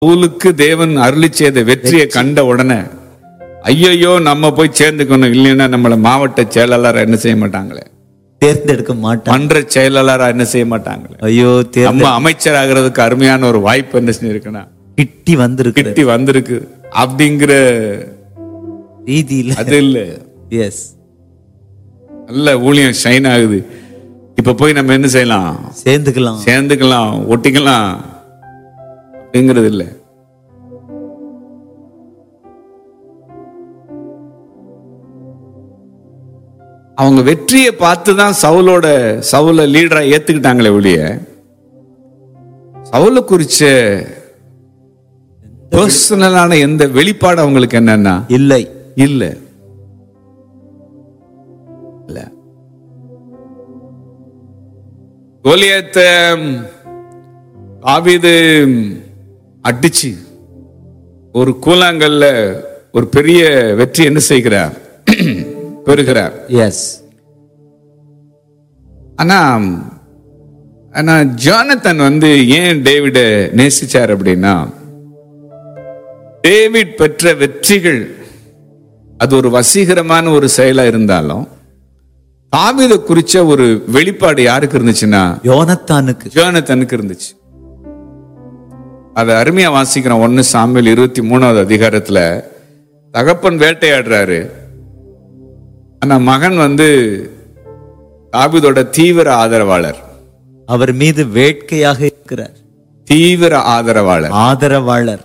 பவுலுக்கு தேவன் அருளி செய்த வெற்றியை கண்ட உடனே ஐயையோ நம்ம போய் சேர்ந்துக்கணும் இல்லைன்னா நம்மள மாவட்ட செயலாளரா என்ன செய்ய மாட்டாங்களே தேர்ந்தெடுக்க மாட்டான் மன்ற செயலாளரா என்ன செய்ய மாட்டாங்களே ஐயோ தேர்ந்த நம்ம அமைச்சர் ஆகிறதுக்கு அருமையான ஒரு வாய்ப்பு என்ன செஞ்சிருக்குன்னா கிட்டி வந்திருக்கு கிட்டி வந்திருக்கு அப்படிங்கிற ரீதியில அது இல்ல எஸ் நல்ல ஊழியம் ஷைன் ஆகுது இப்ப போய் நம்ம என்ன செய்யலாம் சேர்ந்துக்கலாம் சேர்ந்துக்கலாம் ஒட்டிக்கலாம் அப்படிங்கிறது இல்ல அவங்க வெற்றியை பார்த்து தான் சவுலோட சவுல லீடரா ஏத்துக்கிட்டாங்களே ஒழிய சவுல குறிச்ச பர்சனலான எந்த வெளிப்பாடு அவங்களுக்கு என்னன்னா இல்லை இல்ல இல்ல கோலியத்த ஆவிது அடிச்சு ஒரு கூழாங்கல்ல ஒரு பெரிய வெற்றி என்ன செய்கிறார் பெறுகிறார் எஸ் ஆனா ஆனா ஜானத்தன் வந்து ஏன் டேவிட நேசிச்சார் அப்படின்னா டேவிட் பெற்ற வெற்றிகள் அது ஒரு வசீகரமான ஒரு செயலா இருந்தாலும் தாவீதை குறிச்ச ஒரு வெளிப்பாடு யாருக்கு இருந்துச்சுன்னா யோனத்தானுக்கு ஜோனத்தனுக்கு இருந்துச்சு அதை அருமையா வாசிக்கிறோம் ஒன்னு சாமியல் இருபத்தி மூணாவது அதிகாரத்துல தகப்பன் வேட்டையாடுறாரு ஆனா மகன் வந்து தாவீதோட தீவிர ஆதரவாளர் அவர் மீது வேட்கையாக இருக்கிறார் தீவிர ஆதரவாளர் ஆதரவாளர்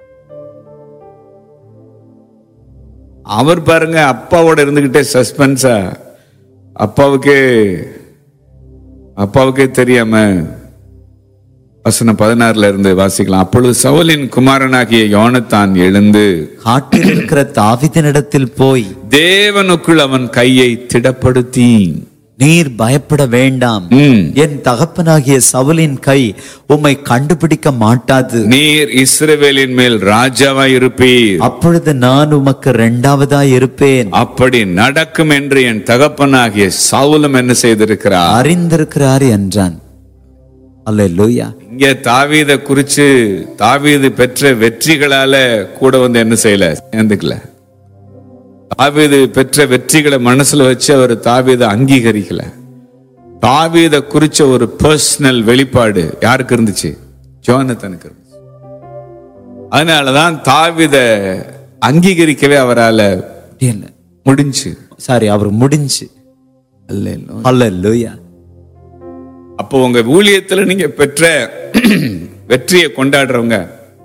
அவர் பாருங்க அப்பாவோட இருந்துகிட்டே சஸ்பென்ஸா அப்பாவுக்கே அப்பாவுக்கே தெரியாம வசனம் பதினாறுல இருந்து வாசிக்கலாம் அப்பொழுது சவுலின் குமாரனாகிய யோனத்தான் எழுந்து காட்டில் இருக்கிற தாவிதனிடத்தில் போய் தேவனுக்குள் அவன் கையை திடப்படுத்தி நீர் பயப்பட வேண்டாம் ம், என் தகப்பனாகிய சவுலின் கை உம்மை கண்டுபிடிக்க மாட்டாது நீர் இஸ்ரவேலின் மேல் ராஜாவாய் இருப்பீர் அப்பொழுது நான் உமக்கு இரண்டாவதாய் இருப்பேன் அப்படி நடக்கும் என்று என் தகப்பனாகிய சவுலும் என்ன செய்திருக்கிறார் அறிந்திருக்கிறார் என்றான் அல்லேலூயா இங்க தாவீத குறிச்சு தாவீது பெற்ற வெற்றிகளால கூட வந்து என்ன செய்யல சேர்ந்துக்கல தாவீது பெற்ற வெற்றிகளை மனசுல வச்சு அவர் தாவீத அங்கீகரிக்கல தாவீத குறிச்ச ஒரு பர்சனல் வெளிப்பாடு யாருக்கு இருந்துச்சு ஜோனத்தனுக்கு இருந்துச்சு அதனாலதான் தாவீத அங்கீகரிக்கவே அவரால முடியல முடிஞ்சு சாரி அவர் முடிஞ்சு அல்ல அல்லேலூயா அப்போ உங்க ஊழியத்துல நீங்க பெற்ற வெற்றியை கொண்டாடுறவங்க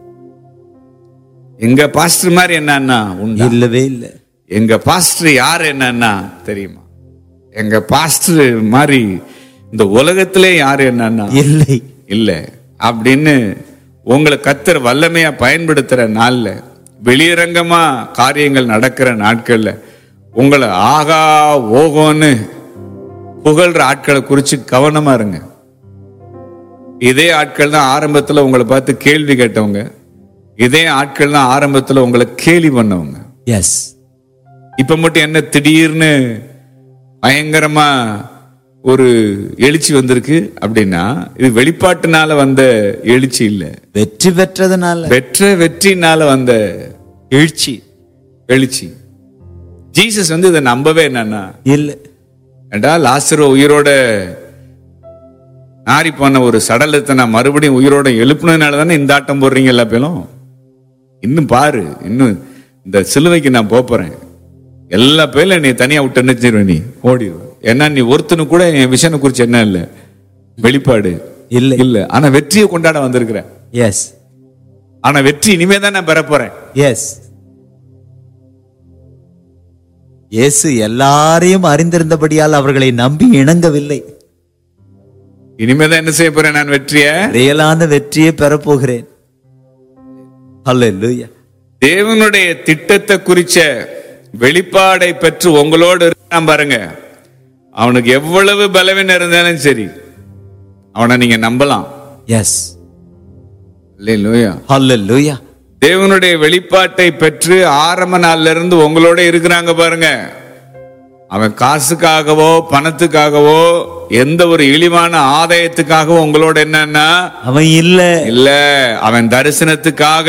எங்க பாஸ்டர் மாதிரி என்னன்னா உண்டா இல்லவே இல்லை எங்க பாஸ்டர் யார் என்னன்னா தெரியுமா எங்க பாஸ்டர் மாதிரி இந்த உலகத்திலே யார் என்னன்னா இல்லை இல்ல அப்படின்னு உங்களை கத்தர் வல்லமையா பயன்படுத்துற நாள்ல வெளியரங்கமா காரியங்கள் நடக்கிற நாட்கள்ல உங்களை ஆகா ஓகோன்னு புகழ்ற ஆட்களை குறிச்சு கவனமா இருங்க இதே ஆட்கள் தான் ஆரம்பத்துல உங்களை பார்த்து கேள்வி கேட்டவங்க இதே ஆட்கள் தான் ஆரம்பத்துல உங்களை கேலி பண்ணவங்க எஸ் இப்ப மட்டும் என்ன திடீர்னு பயங்கரமா ஒரு எழுச்சி வந்திருக்கு அப்படின்னா இது வெளிப்பாட்டுனால வந்த எழுச்சி இல்ல வெற்றி பெற்றதுனால பெற்ற வெற்றினால வந்த எழுச்சி எழுச்சி ஜீசஸ் வந்து இதை நம்பவே என்னன்னா இல்லை ஏண்டா லாசரோ உயிரோட நாரி போன ஒரு சடலத்தை நான் மறுபடியும் உயிரோட எழுப்புனதுனால தானே இந்த ஆட்டம் போடுறீங்க எல்லா பேரும் இன்னும் பாரு இன்னும் இந்த சிலுவைக்கு நான் போப் போறேன் எல்லா பேரும் நீ தனியா விட்டு நினைச்சிருவேன் நீ ஓடிடுவேன் ஏன்னா நீ ஒருத்தனு கூட என் விஷனை குறிச்சு என்ன இல்லை வெளிப்பாடு இல்லை இல்ல ஆனா வெற்றியை கொண்டாட வந்திருக்கிற எஸ் ஆனா வெற்றி இனிமே தான் நான் பெற போறேன் எஸ் இயேசு எல்லாரையும் அறிந்திருந்தபடியால் அவர்களை நம்பி இணங்கவில்லை இனிமே தான் என்ன செய்ய போறேன் நான் வெற்றிய ரியலான வெற்றியை பெறப்போகிறேன் அல்லேலூயா தேவனுடைய திட்டத்தை குறிச்ச வெளிப்பாடை பெற்று உங்களோடு இருக்கான் பாருங்க அவனுக்கு எவ்வளவு பலவீனம் இருந்தாலும் சரி அவனை நீங்க நம்பலாம் எஸ் இல்லையா அல்லேலூயா தேவனுடைய வெளிப்பாட்டை பெற்று ஆரம்ப நாள்ல இருந்து உங்களோட இருக்கிறாங்க பாருங்க அவன் காசுக்காகவோ பணத்துக்காகவோ எந்த ஒரு இழிவான ஆதாயத்துக்காகவோ உங்களோட என்னன்னா அவன் இல்ல இல்ல அவன் தரிசனத்துக்காக